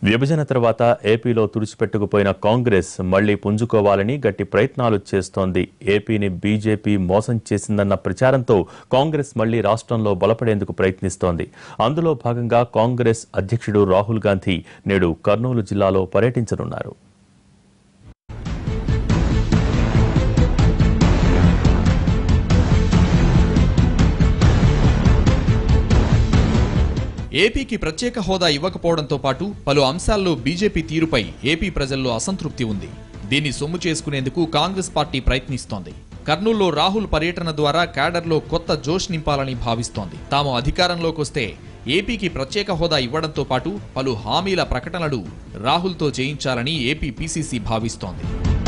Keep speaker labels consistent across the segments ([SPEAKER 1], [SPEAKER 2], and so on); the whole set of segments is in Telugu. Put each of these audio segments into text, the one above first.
[SPEAKER 1] విభజన తర్వాత ఏపీలో తుడిచిపెట్టుకుపోయిన కాంగ్రెస్ మళ్లీ పుంజుకోవాలని గట్టి ప్రయత్నాలు చేస్తోంది ఏపీని బీజేపీ మోసం చేసిందన్న ప్రచారంతో కాంగ్రెస్ మళ్లీ రాష్ట్రంలో బలపడేందుకు ప్రయత్నిస్తోంది అందులో భాగంగా కాంగ్రెస్ అధ్యక్షుడు రాహుల్ గాంధీ నేడు కర్నూలు జిల్లాలో పర్యటించనున్నారు
[SPEAKER 2] ఏపీకి ప్రత్యేక హోదా ఇవ్వకపోవడంతో పాటు పలు అంశాల్లో బీజేపీ తీరుపై ఏపీ ప్రజల్లో అసంతృప్తి ఉంది దీన్ని సొమ్ము చేసుకునేందుకు కాంగ్రెస్ పార్టీ ప్రయత్నిస్తోంది కర్నూల్లో రాహుల్ పర్యటన ద్వారా క్యాడర్లో కొత్త జోష్ నింపాలని భావిస్తోంది తాము అధికారంలోకి వస్తే ఏపీకి ప్రత్యేక హోదా ఇవ్వడంతో పాటు పలు హామీల ప్రకటనలు రాహుల్తో చేయించాలని ఏపీ పీసీసీ భావిస్తోంది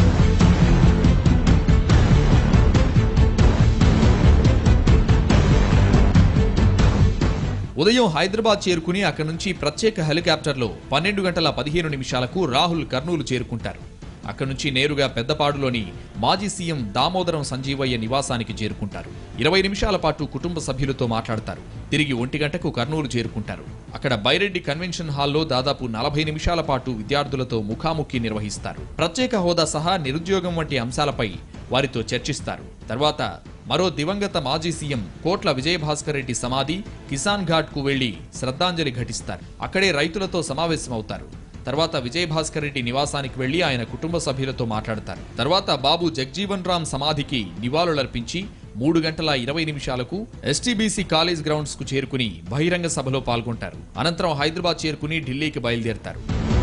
[SPEAKER 2] ఉదయం హైదరాబాద్ చేరుకుని అక్కడి నుంచి ప్రత్యేక హెలికాప్టర్లో పన్నెండు గంటల పదిహేను నిమిషాలకు రాహుల్ కర్నూలు చేరుకుంటారు అక్కడి నుంచి నేరుగా పెద్దపాడులోని మాజీ సీఎం దామోదరం సంజీవయ్య నివాసానికి చేరుకుంటారు ఇరవై నిమిషాల పాటు కుటుంబ సభ్యులతో మాట్లాడతారు తిరిగి ఒంటి గంటకు కర్నూలు చేరుకుంటారు అక్కడ బైరెడ్డి కన్వెన్షన్ హాల్లో దాదాపు నలభై నిమిషాల పాటు విద్యార్థులతో ముఖాముఖి నిర్వహిస్తారు ప్రత్యేక హోదా సహా నిరుద్యోగం వంటి అంశాలపై వారితో చర్చిస్తారు తర్వాత మరో దివంగత మాజీ సీఎం కోట్ల విజయభాస్కర్ రెడ్డి సమాధి కిసాన్ ఘాట్ కు వెళ్లి శ్రద్ధాంజలి ఘటిస్తారు అక్కడే రైతులతో సమావేశమవుతారు తర్వాత విజయభాస్కర్ రెడ్డి నివాసానికి వెళ్లి ఆయన కుటుంబ సభ్యులతో మాట్లాడతారు తర్వాత బాబు జగ్జీవన్ రామ్ సమాధికి నివాళులర్పించి మూడు గంటల ఇరవై నిమిషాలకు ఎస్టీబీసీ కాలేజ్ గ్రౌండ్స్ కు చేరుకుని బహిరంగ సభలో పాల్గొంటారు అనంతరం హైదరాబాద్ చేరుకుని ఢిల్లీకి బయలుదేరతారు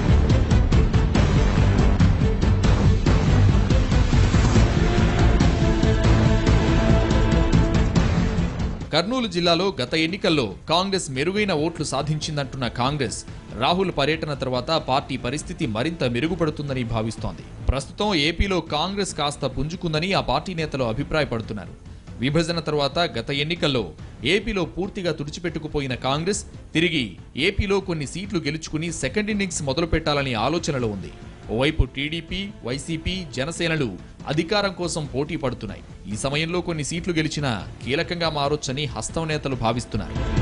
[SPEAKER 2] కర్నూలు జిల్లాలో గత ఎన్నికల్లో కాంగ్రెస్ మెరుగైన ఓట్లు సాధించిందంటున్న కాంగ్రెస్ రాహుల్ పర్యటన తర్వాత పార్టీ పరిస్థితి మరింత మెరుగుపడుతుందని భావిస్తోంది ప్రస్తుతం ఏపీలో కాంగ్రెస్ కాస్త పుంజుకుందని ఆ పార్టీ నేతలు అభిప్రాయపడుతున్నారు విభజన తర్వాత గత ఎన్నికల్లో ఏపీలో పూర్తిగా తుడిచిపెట్టుకుపోయిన కాంగ్రెస్ తిరిగి ఏపీలో కొన్ని సీట్లు గెలుచుకుని సెకండ్ ఇన్నింగ్స్ మొదలు పెట్టాలని ఆలోచనలో ఉంది ఓవైపు టీడీపీ వైసీపీ జనసేనలు అధికారం కోసం పోటీ పడుతున్నాయి ఈ సమయంలో కొన్ని సీట్లు గెలిచినా కీలకంగా మారొచ్చని హస్తం నేతలు భావిస్తున్నారు